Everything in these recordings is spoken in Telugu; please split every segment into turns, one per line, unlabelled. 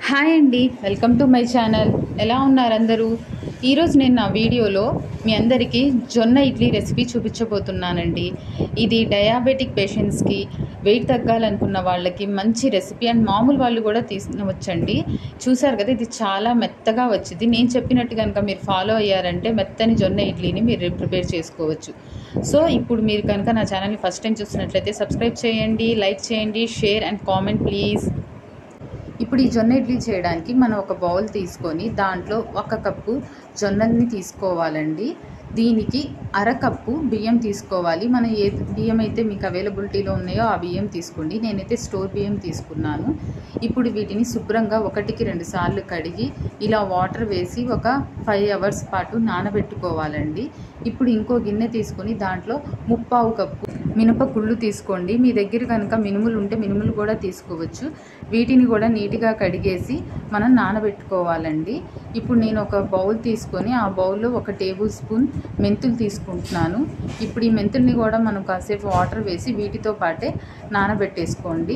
హాయ్ అండి వెల్కమ్ టు మై ఛానల్ ఎలా ఉన్నారు అందరూ ఈరోజు నేను నా వీడియోలో మీ అందరికీ జొన్న ఇడ్లీ రెసిపీ చూపించబోతున్నానండి ఇది డయాబెటిక్ పేషెంట్స్కి వెయిట్ తగ్గాలనుకున్న వాళ్ళకి మంచి రెసిపీ అండ్ మామూలు వాళ్ళు కూడా తీసుకువచ్చండి చూసారు కదా ఇది చాలా మెత్తగా వచ్చింది నేను చెప్పినట్టు కనుక మీరు ఫాలో అయ్యారంటే మెత్తని జొన్న ఇడ్లీని మీరు ప్రిపేర్ చేసుకోవచ్చు సో ఇప్పుడు మీరు కనుక నా ఛానల్ని ఫస్ట్ టైం చూస్తున్నట్లయితే సబ్స్క్రైబ్ చేయండి లైక్ చేయండి షేర్ అండ్ కామెంట్ ప్లీజ్ ఇప్పుడు ఈ జొన్న ఇడ్లీ చేయడానికి మనం ఒక బౌల్ తీసుకొని దాంట్లో ఒక కప్పు జొన్నల్ని తీసుకోవాలండి దీనికి అరకప్పు బియ్యం తీసుకోవాలి మనం ఏ బియ్యం అయితే మీకు అవైలబిలిటీలో ఉన్నాయో ఆ బియ్యం తీసుకోండి నేనైతే స్టోర్ బియ్యం తీసుకున్నాను ఇప్పుడు వీటిని శుభ్రంగా ఒకటికి రెండు సార్లు కడిగి ఇలా వాటర్ వేసి ఒక ఫైవ్ అవర్స్ పాటు నానబెట్టుకోవాలండి ఇప్పుడు ఇంకో గిన్నె తీసుకొని దాంట్లో ముప్పావు కప్పు మినప కుళ్ళు తీసుకోండి మీ దగ్గర కనుక మినుములు ఉంటే మినుములు కూడా తీసుకోవచ్చు వీటిని కూడా నీట్గా కడిగేసి మనం నానబెట్టుకోవాలండి ఇప్పుడు నేను ఒక బౌల్ తీసుకొని ఆ బౌల్లో ఒక టేబుల్ స్పూన్ మెంతులు తీసుకుంటున్నాను ఇప్పుడు ఈ మెంతుల్ని కూడా మనం కాసేపు వాటర్ వేసి వీటితో పాటే నానబెట్టేసుకోండి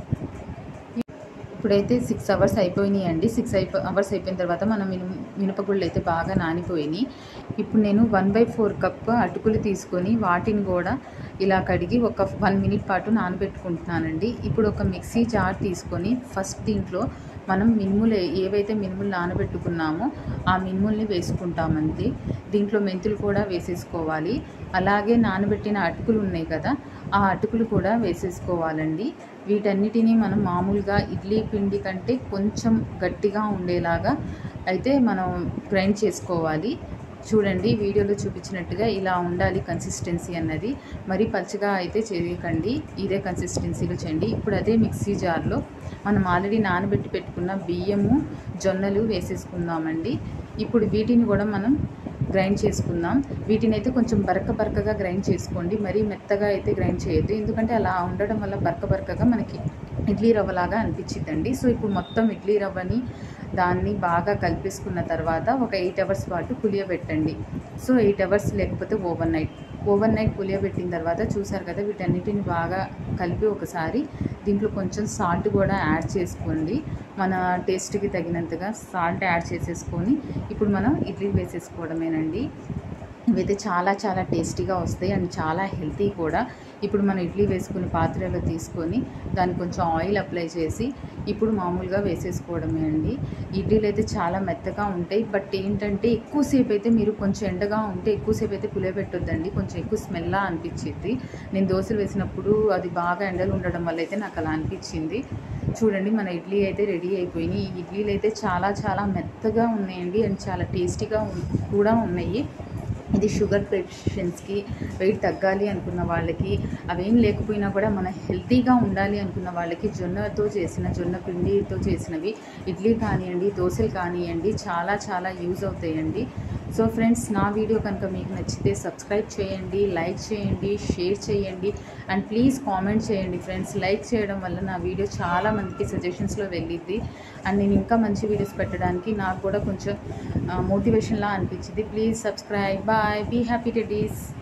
ఇప్పుడైతే సిక్స్ అవర్స్ అయిపోయినాయి అండి సిక్స్ అయిపో అవర్స్ అయిపోయిన తర్వాత మనం మినుము మినపగుళ్ళు అయితే బాగా నానిపోయినాయి ఇప్పుడు నేను వన్ బై ఫోర్ కప్ అటుకులు తీసుకొని వాటిని కూడా ఇలా కడిగి ఒక వన్ మినిట్ పాటు నానబెట్టుకుంటున్నానండి ఇప్పుడు ఒక మిక్సీ జార్ తీసుకొని ఫస్ట్ దీంట్లో మనం మినుములు ఏవైతే మినుములు నానబెట్టుకున్నామో ఆ మినుముల్ని వేసుకుంటామంతే దీంట్లో మెంతులు కూడా వేసేసుకోవాలి అలాగే నానబెట్టిన అటుకులు ఉన్నాయి కదా ఆ అటుకులు కూడా వేసేసుకోవాలండి వీటన్నిటినీ మనం మామూలుగా ఇడ్లీ పిండి కంటే కొంచెం గట్టిగా ఉండేలాగా అయితే మనం గ్రైండ్ చేసుకోవాలి చూడండి వీడియోలో చూపించినట్టుగా ఇలా ఉండాలి కన్సిస్టెన్సీ అన్నది మరీ పలుచగా అయితే చేయకండి ఇదే కన్సిస్టెన్సీలో చేయండి ఇప్పుడు అదే మిక్సీ జార్లో మనం ఆల్రెడీ నానబెట్టి పెట్టుకున్న బియ్యము జొన్నలు వేసేసుకుందామండి ఇప్పుడు వీటిని కూడా మనం గ్రైండ్ చేసుకుందాం వీటిని అయితే కొంచెం బరక బరకగా గ్రైండ్ చేసుకోండి మరీ మెత్తగా అయితే గ్రైండ్ చేయొద్దు ఎందుకంటే అలా ఉండడం వల్ల బరక బరకగా మనకి ఇడ్లీ రవ్వలాగా అనిపించిద్దండి సో ఇప్పుడు మొత్తం ఇడ్లీ రవ్వని దాన్ని బాగా కలిపేసుకున్న తర్వాత ఒక ఎయిట్ అవర్స్ పాటు పులియబెట్టండి సో ఎయిట్ అవర్స్ లేకపోతే ఓవర్ నైట్ ఓవర్ నైట్ పులియబెట్టిన తర్వాత చూసారు కదా వీటన్నిటిని బాగా కలిపి ఒకసారి దీంట్లో కొంచెం సాల్ట్ కూడా యాడ్ చేసుకోండి మన టేస్ట్కి తగినంతగా సాల్ట్ యాడ్ చేసేసుకొని ఇప్పుడు మనం ఇడ్లీ వేసేసుకోవడమేనండి ఇవైతే చాలా చాలా టేస్టీగా వస్తాయి అండ్ చాలా హెల్తీ కూడా ఇప్పుడు మనం ఇడ్లీ వేసుకుని పాత్రలో తీసుకొని దానికి కొంచెం ఆయిల్ అప్లై చేసి ఇప్పుడు మామూలుగా వేసేసుకోవడమే అండి ఇడ్లీలు అయితే చాలా మెత్తగా ఉంటాయి బట్ ఏంటంటే ఎక్కువసేపు అయితే మీరు కొంచెం ఎండగా ఉంటే ఎక్కువసేపు అయితే పులియబెట్టొద్దండి కొంచెం ఎక్కువ స్మెల్లా అనిపించింది నేను దోశలు వేసినప్పుడు అది బాగా ఎండలు ఉండడం వల్ల అయితే నాకు అలా అనిపించింది చూడండి మన ఇడ్లీ అయితే రెడీ అయిపోయినాయి ఈ ఇడ్లీలు అయితే చాలా చాలా మెత్తగా ఉన్నాయండి అండ్ చాలా టేస్టీగా కూడా ఉన్నాయి ఇది షుగర్ పేషెంట్స్కి వెయిట్ తగ్గాలి అనుకున్న వాళ్ళకి అవేం లేకపోయినా కూడా మన హెల్తీగా ఉండాలి అనుకున్న వాళ్ళకి జొన్నతో చేసిన జొన్న పిండితో చేసినవి ఇడ్లీ కానివ్వండి దోశలు కానివ్వండి చాలా చాలా యూజ్ అవుతాయండి సో ఫ్రెండ్స్ నా వీడియో కనుక మీకు నచ్చితే సబ్స్క్రైబ్ చేయండి లైక్ చేయండి షేర్ చేయండి అండ్ ప్లీజ్ కామెంట్ చేయండి ఫ్రెండ్స్ లైక్ చేయడం వల్ల నా వీడియో చాలా మందికి సజెషన్స్లో వెళ్ళిద్ది అండ్ నేను ఇంకా మంచి వీడియోస్ పెట్టడానికి నాకు కూడా కొంచెం మోటివేషన్లా అనిపించింది please subscribe bye be happy to డీస్